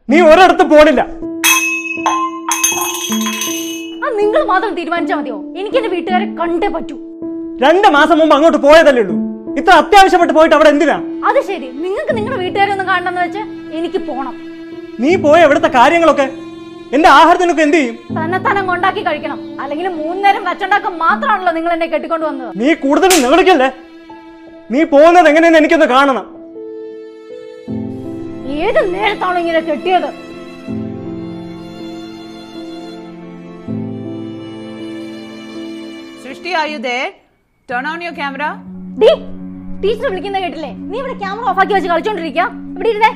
നീ ഒരിടത്തും പോണില്ല ആ നിങ്ങൾ മാത്രം തീരുമാനിച്ചാൽ മതിയോ എനിക്ക് എന്റെ വീട്ടുകാരെ കണ്ടേ പറ്റൂ രണ്ട് മാസം മുമ്പ് അങ്ങോട്ട് പോയതല്ലേ ഉള്ളൂ ഇത്ര അത്യാവശ്യപ്പെട്ട് പോയിട്ട് അവിടെ എന്തിനാ അത് ശരി നിങ്ങൾക്ക് നിങ്ങളുടെ വീട്ടുകാരെ ഒന്ന് കാണണമെന്ന് വെച്ചാൽ എനിക്ക് പോണം നീ പോയ എവിടുത്തെ കാര്യങ്ങളൊക്കെ എന്റെ ആഹാരത്തിനൊക്കെ എന്ത് ചെയ്യും തന്നെ തന്നെ കൊണ്ടാക്കി കഴിക്കണം അല്ലെങ്കിൽ മൂന്ന് നേരം വെച്ചുണ്ടാക്കാൻ മാത്രമാണല്ലോ നിങ്ങൾ എന്നെ കെട്ടിക്കൊണ്ട് വന്നത് നീ കൂടുതലും നിങ്ങളിക്കല്ലേ നീ പോകുന്നത് എങ്ങനെയെന്ന് എനിക്കൊന്ന് കാണണം ഏത് നേരത്താണോ ഇങ്ങനെ കെട്ടിയത് Srishti are you there turn on your camera ഡീ ടീച്ചർ വിളിക്കുന്ന കേട്ടില്ലേ നീ ഇവിടെ ക്യാമറ ഓഫാക്കി വെച്ച് കളിച്ചോണ്ടിരിക്കുക ഇവിടെ ഇരുന്നേ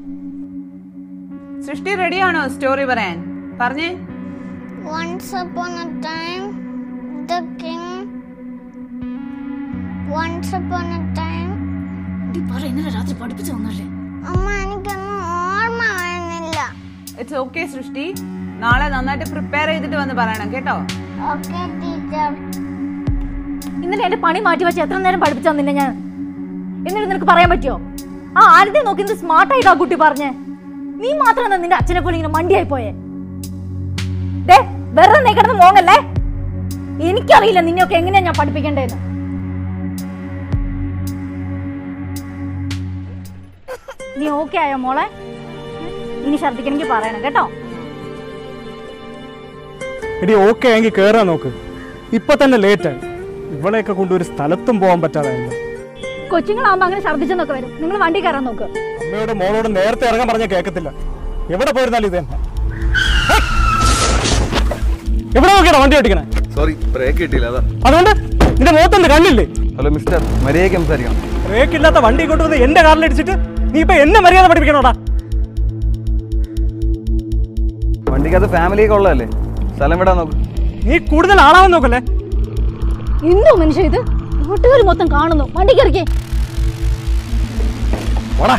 സൃഷ്ടി റെഡിയാണോ സ്റ്റോറി പറയാൻ പറഞ്ഞേ Once upon a time, the king. Once upon a time. ഡീ പറ ഇന്നലെ രാത്രി പഠിപ്പിച്ചു തന്നല്ലേ അമ്മ എനിക്കൊന്നും ഓർമ്മ വരുന്നില്ല ഇറ്റ്സ് ഓക്കെ സൃഷ്ടി നാളെ നന്നായിട്ട് പ്രിപ്പയർ ചെയ്തിട്ട് വന്ന് പറയണം കേട്ടോ ഓക്കെ ടീച്ചർ ഇന്നലെ എന്റെ പണി മാറ്റി വെച്ച് എത്ര നേരം പഠിപ്പിച്ചു തന്നില്ല ഞാൻ എന്നിട്ട് നിനക്ക് പറയാൻ പറ്റുമോ ആ ആരുടെ നോക്കി എന്ത് സ്മാർട്ടായിട്ടാ കുട്ടി പറഞ്ഞേ നീ മാത്രം എന്താ നിന്റെ അച്ഛനെ പോലെ ഇങ്ങനെ മണ്ടിയായി പോയേ ദേ വെറുതെ നീ കിടന്ന് മോങ്ങല്ലേ എനിക്കറിയില്ല നിന്നെയൊക്കെ എങ്ങനെയാ ഞാൻ പഠിപ്പിക്കേണ്ടതെന്ന് നീ ഓക്കെ ആയോ മോളെ ഇനി ഛർദിക്കണമെങ്കിൽ പറയണം കേട്ടോ എടി ഓക്കെ എങ്കിൽ കേറാൻ നോക്ക് ഇപ്പൊ തന്നെ ലേറ്റായി ഇവളെയൊക്കെ കൊണ്ട് ഒരു സ്ഥലത്തും പോകാൻ പറ്റാതായല്ലോ കൊച്ചുങ്ങളാവുമ്പോ അങ്ങനെ ഛർദിച്ചെന്നൊക്കെ വരും നിങ്ങൾ വണ്ടി കയറാൻ നോക്ക് അമ്മയോട് മോളോട് നേരത്തെ ഇറങ്ങാൻ പറഞ്ഞ കേൾക്കത്തില്ല എവിടെ പോയിരുന്നാലും ഇത് തന്നെ ഹേ! എവിടെ നോക്കിയാണോ വണ്ടി ഓടിക്കണേ സോറി ബ്രേക്ക് കിട്ടിയില്ല അതാ അതുകൊണ്ട് നിന്റെ മുഖത്തെന്ത് കണ്ണില്ലേ ഹലോ മിസ്റ്റർ മര്യാദയ്ക്ക് സംസാരിക്കണം ബ്രേക്ക് ഇല്ലാത്ത വണ്ടി കൊണ്ടുവന്ന് എന്റെ കാറിൽ ഇടിച്ചിട്ട് നീ ഇപ്പൊ എന്നെ മര്യാദ പഠിപ്പിക്കണോടാ വണ്ടിക്കകത്ത് ഫാമിലിയൊക്കെ ഉള്ളതല്ലേ സ്ഥലം വിടാൻ നോക്ക് നീ കൂടുതൽ ആളാവാൻ നോക്കല്ലേ എന്തോ മനുഷ്യ ഇത് വീട്ടുകാർ മൊത്തം കാണുന്നു വണ്ടി കയറിക്കേ ഓടാ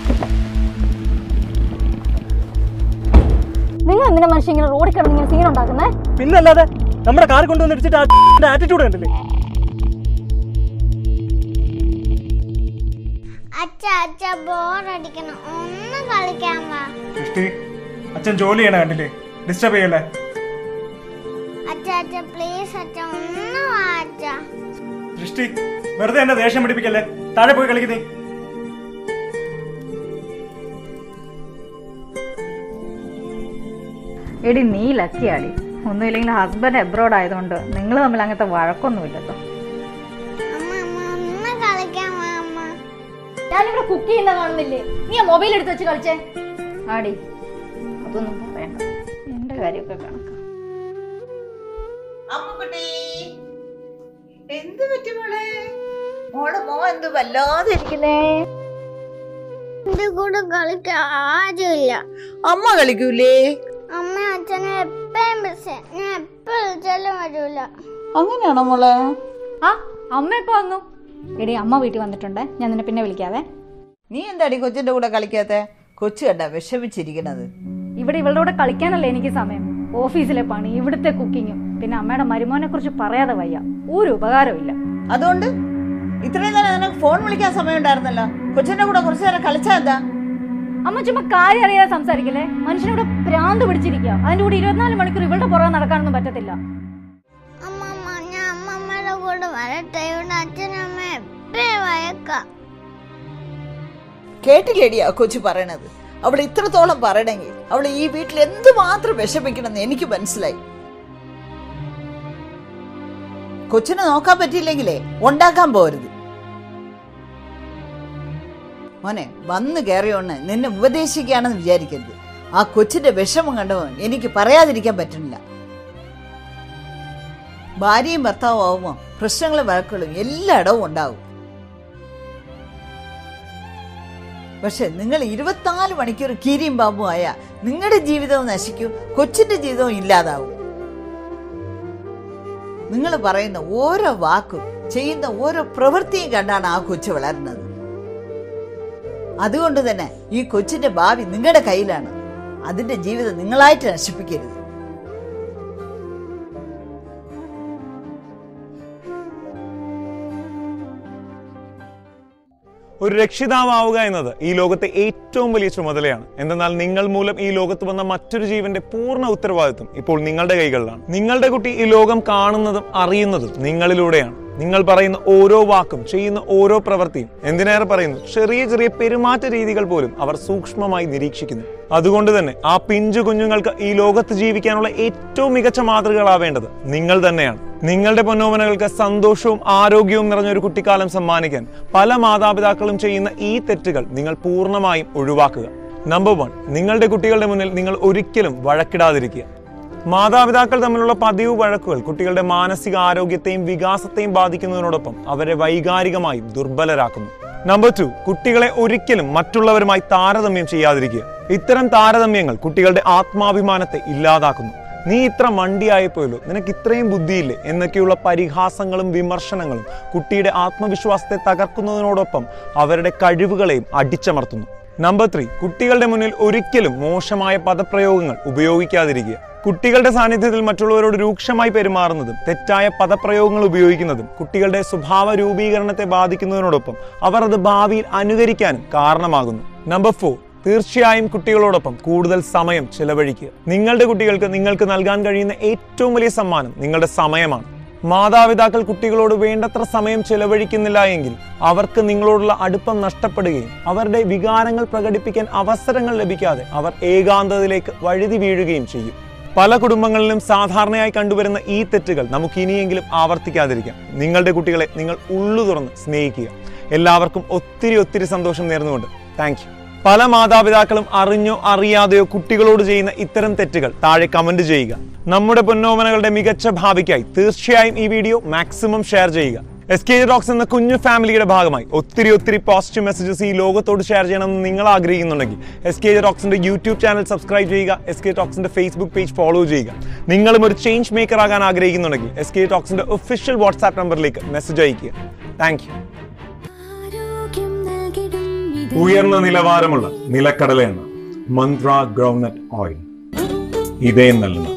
നിങ്ങൾ എന്തിനാ മനുഷ്യ ഇങ്ങനെ റോഡിൽ കിടന്ന് ഇങ്ങനെ സീൻ ഉണ്ടാക്കുന്നേ പിന്നല്ലാതെ നമ്മുടെ കാർ കൊണ്ടുവന്ന് ഇടിച്ചിട്ട് ആ ആറ്റിറ്റ്യൂഡ് കണ്ടില്ലേ അച്ഛ അച്ഛ ബോറടിക്കണം ഒന്ന് കളിക്കാൻ വാ സൃഷ്ടി അച്ഛൻ ജോലി ചെയ്യണ കണ്ടില്ലേ ഡിസ്റ്റർബ് ചെയ്യല്ലേ അച്ഛ അച്ഛ പ്ലീസ് അച്ഛ ഒന്ന് വാ അച്ഛ സൃഷ്ടി വെറുതെ എന്നെ ദേഷ്യം പിടിപ്പിക്കല്ലേ താഴെ പോയി കളിക്കുന്നേ എടി നീ ലക്കിയാടി ഒന്നുമില്ലെങ്കിൽ ഹസ്ബൻഡ് എബ്രോഡ് ആയതുകൊണ്ട് നിങ്ങൾ തമ്മിൽ അങ്ങനത്തെ വഴക്കൊന്നുമില്ലല്ലോ അമ്മ അമ്മ ഒന്ന് കളിക്കാൻ വാ അമ്മ ഞാനിവിടെ കുക്ക് ചെയ്യുന്ന കാണുന്നില്ലേ നീ ആ മൊബൈൽ എടുത്ത് വെച്ച് കളിച്ചേ ആടി അതൊന്നും പറയണ്ട എൻ്റെ കാര്യമൊക്കെ കണക്കാം അമ്മുക്കുട്ടി എന്ത് പറ്റി മോളെ മോളെ മോ എന്ത് വല്ലാതെ ഇരിക്കുന്നേ എന്റെ കൂടെ കളിക്കാൻ ആരുമില്ല അമ്മ കളിക്കൂലേ അമ്മ അച്ഛനെ എപ്പോഴും ബിസി ഞാൻ എപ്പോ വിളിച്ചാലും വരൂല അങ്ങനെയാണോ മോളെ ആ അമ്മ എപ്പോ വന്നു എടി അമ്മ വീട്ടിൽ വന്നിട്ടുണ്ട് ഞാൻ നിന്നെ പിന്നെ വിളിക്കാവേ നീ എന്താടി കൊച്ചിന്റെ കൂടെ കളിക്കാത്തെ കൊച്ചു കണ്ട വിഷമിച്ചിരിക്കണത് ഇവിടെ ഇവളുടെ കൂടെ കളിക്കാനല്ലേ എനിക്ക് സമയം ഓഫീസിലെ പണി ഇവിടുത്തെ കുക്കിങ്ങും പിന്നെ അമ്മയുടെ മരുമോനെ കുറിച്ച് പറയാതെ വയ്യ ഒരു ഉപകാരമില്ല അതുകൊണ്ട് ഇത്രയും നേരം നിനക്ക് ഫോൺ വിളിക്കാൻ സമയം ഉണ്ടായിരുന്നല്ലോ കൊച്ചിന്റെ കൂടെ കുറച്ചു നേരം കളിച്ചാ എന്താ അമ്മ ചുമ്മാ കാര്യം അറിയാതെ സംസാരിക്കല്ലേ മനുഷ്യനിവിടെ ഭ്രാന്ത് പിടിച്ചിരിക്കുക അതിന്റെ കൂടെ ഇരുപത്തിനാല് മണിക്കൂർ ഇവളുടെ പുറകെ നടക്കാനൊന്നും പറ്റത്തില്ല അമ്മ അമ്മ ഞാൻ അമ്മമ്മയുടെ കൂടെ വരട്ടെ ഇവിടെ അച്ഛനും അമ്മ എപ്പോഴും വഴക്കാം കേട്ടില്ലേടിയാ കൊച്ചു പറയണത് അവൾ ഇത്രത്തോളം പറയണമെങ്കിൽ അവൾ ഈ വീട്ടിൽ എന്തുമാത്രം വിഷമിക്കണമെന്ന് എനിക്ക് മനസ്സിലായി കൊച്ചിനെ നോക്കാൻ പറ്റിയില്ലെങ്കിലേ ഉണ്ടാക്കാൻ പോരുത് മോനെ വന്നു കയറിയോണ്ട് നിന്നെ ഉപദേശിക്കുകയാണെന്ന് വിചാരിക്കരുത് ആ കൊച്ചിന്റെ വിഷമം കണ്ടോ എനിക്ക് പറയാതിരിക്കാൻ പറ്റുന്നില്ല ഭാര്യയും ഭർത്താവും ആവുമ്പോൾ പ്രശ്നങ്ങളും വഴക്കുകളും എല്ലായിടവും ഉണ്ടാവും പക്ഷെ നിങ്ങൾ ഇരുപത്തിനാല് മണിക്കൂർ കീരിയും പാമ്പും ആയ നിങ്ങളുടെ ജീവിതവും നശിക്കും കൊച്ചിന്റെ ജീവിതവും ഇല്ലാതാവും നിങ്ങൾ പറയുന്ന ഓരോ വാക്കും ചെയ്യുന്ന ഓരോ പ്രവൃത്തിയും കണ്ടാണ് ആ കൊച്ചു വളരുന്നത് അതുകൊണ്ട് തന്നെ ഈ കൊച്ചിന്റെ ഭാവി നിങ്ങളുടെ കയ്യിലാണ് അതിന്റെ ജീവിതം നിങ്ങളായിട്ട് നശിപ്പിക്കരുത് ഒരു രക്ഷിതാവുക എന്നത് ഈ ലോകത്തെ ഏറ്റവും വലിയ ചുമതലയാണ് എന്തെന്നാൽ നിങ്ങൾ മൂലം ഈ ലോകത്ത് വന്ന മറ്റൊരു ജീവന്റെ പൂർണ്ണ ഉത്തരവാദിത്വം ഇപ്പോൾ നിങ്ങളുടെ കൈകളിലാണ് നിങ്ങളുടെ കുട്ടി ഈ ലോകം കാണുന്നതും അറിയുന്നതും നിങ്ങളിലൂടെയാണ് നിങ്ങൾ പറയുന്ന ഓരോ വാക്കും ചെയ്യുന്ന ഓരോ പ്രവൃത്തിയും എന്തിനേറെ പറയുന്നു ചെറിയ ചെറിയ പെരുമാറ്റ രീതികൾ പോലും അവർ സൂക്ഷ്മമായി നിരീക്ഷിക്കുന്നു അതുകൊണ്ട് തന്നെ ആ പിഞ്ചു കുഞ്ഞുങ്ങൾക്ക് ഈ ലോകത്ത് ജീവിക്കാനുള്ള ഏറ്റവും മികച്ച മാതൃകകളാവേണ്ടത് നിങ്ങൾ തന്നെയാണ് നിങ്ങളുടെ പൊന്നോമനകൾക്ക് സന്തോഷവും ആരോഗ്യവും നിറഞ്ഞ ഒരു കുട്ടിക്കാലം സമ്മാനിക്കാൻ പല മാതാപിതാക്കളും ചെയ്യുന്ന ഈ തെറ്റുകൾ നിങ്ങൾ പൂർണ്ണമായും ഒഴിവാക്കുക നമ്പർ വൺ നിങ്ങളുടെ കുട്ടികളുടെ മുന്നിൽ നിങ്ങൾ ഒരിക്കലും വഴക്കിടാതിരിക്കുക മാതാപിതാക്കൾ തമ്മിലുള്ള പതിവ് വഴക്കുകൾ കുട്ടികളുടെ മാനസിക ആരോഗ്യത്തെയും വികാസത്തെയും ബാധിക്കുന്നതിനോടൊപ്പം അവരെ വൈകാരികമായും ദുർബലരാക്കുന്നു നമ്പർ ടു കുട്ടികളെ ഒരിക്കലും മറ്റുള്ളവരുമായി താരതമ്യം ചെയ്യാതിരിക്കുക ഇത്തരം താരതമ്യങ്ങൾ കുട്ടികളുടെ ആത്മാഭിമാനത്തെ ഇല്ലാതാക്കുന്നു നീ ഇത്ര മണ്ടിയായപ്പോയല്ലോ നിനക്ക് ഇത്രയും ബുദ്ധിയില്ലേ എന്നൊക്കെയുള്ള പരിഹാസങ്ങളും വിമർശനങ്ങളും കുട്ടിയുടെ ആത്മവിശ്വാസത്തെ തകർക്കുന്നതിനോടൊപ്പം അവരുടെ കഴിവുകളെയും അടിച്ചമർത്തുന്നു നമ്പർ ത്രീ കുട്ടികളുടെ മുന്നിൽ ഒരിക്കലും മോശമായ പദപ്രയോഗങ്ങൾ ഉപയോഗിക്കാതിരിക്കുക കുട്ടികളുടെ സാന്നിധ്യത്തിൽ മറ്റുള്ളവരോട് രൂക്ഷമായി പെരുമാറുന്നതും തെറ്റായ പദപ്രയോഗങ്ങൾ ഉപയോഗിക്കുന്നതും കുട്ടികളുടെ സ്വഭാവ രൂപീകരണത്തെ ബാധിക്കുന്നതിനോടൊപ്പം അവർ അത് ഭാവിയിൽ അനുകരിക്കാനും കാരണമാകുന്നു നമ്പർ ഫോർ തീർച്ചയായും കുട്ടികളോടൊപ്പം കൂടുതൽ സമയം ചെലവഴിക്കുക നിങ്ങളുടെ കുട്ടികൾക്ക് നിങ്ങൾക്ക് നൽകാൻ കഴിയുന്ന ഏറ്റവും വലിയ സമ്മാനം നിങ്ങളുടെ സമയമാണ് മാതാപിതാക്കൾ കുട്ടികളോട് വേണ്ടത്ര സമയം ചെലവഴിക്കുന്നില്ല എങ്കിൽ അവർക്ക് നിങ്ങളോടുള്ള അടുപ്പം നഷ്ടപ്പെടുകയും അവരുടെ വികാരങ്ങൾ പ്രകടിപ്പിക്കാൻ അവസരങ്ങൾ ലഭിക്കാതെ അവർ ഏകാന്തതയിലേക്ക് വഴുതി വീഴുകയും ചെയ്യും പല കുടുംബങ്ങളിലും സാധാരണയായി കണ്ടുവരുന്ന ഈ തെറ്റുകൾ നമുക്ക് ഇനിയെങ്കിലും ആവർത്തിക്കാതിരിക്കാം നിങ്ങളുടെ കുട്ടികളെ നിങ്ങൾ ഉള്ളു തുറന്ന് സ്നേഹിക്കുക എല്ലാവർക്കും ഒത്തിരി ഒത്തിരി സന്തോഷം നേർന്നുകൊണ്ട് താങ്ക് യു പല മാതാപിതാക്കളും അറിഞ്ഞോ അറിയാതെയോ കുട്ടികളോട് ചെയ്യുന്ന ഇത്തരം തെറ്റുകൾ താഴെ കമന്റ് ചെയ്യുക നമ്മുടെ പൊന്നോമനകളുടെ മികച്ച ഭാവിക്കായി തീർച്ചയായും ഈ വീഡിയോ മാക്സിമം ഷെയർ ചെയ്യുക എസ് കെ ഡോക്സ് എന്ന കുഞ്ഞു ഫാമിലിയുടെ ഭാഗമായി ഒത്തിരി ഒത്തിരി പോസിറ്റീവ് മെസ്സേജസ് ഈ ലോകത്തോട് ഷെയർ ചെയ്യണമെന്ന് നിങ്ങൾ ആഗ്രഹിക്കുന്നുണ്ടെങ്കിൽ എസ് കെ ഡോക്സിന്റെ യൂട്യൂബ് ചാനൽ സബ്സ്ക്രൈബ് ചെയ്യുക എസ് കെ ടോക്സിന്റെ ഫേസ്ബുക്ക് പേജ് ഫോളോ ചെയ്യുക നിങ്ങളും ഒരു ചേഞ്ച് മേക്കർ ആകാൻ ആഗ്രഹിക്കുന്നുണ്ടെങ്കിൽ എസ് കെ ടോക്സിന്റെ ഒഫീഷ്യൽ വാട്സ്ആപ്പ് നമ്പറിലേക്ക് മെസ്സേജ് അയക്കുക താങ്ക് യു ഉയർന്ന നിലവാരമുള്ള നിലക്കടല എണ്ണ മന്ത്ര ഗ്രൗണ്ട്നട്ട് ഓയിൽ ഇതേ നൽകുന്ന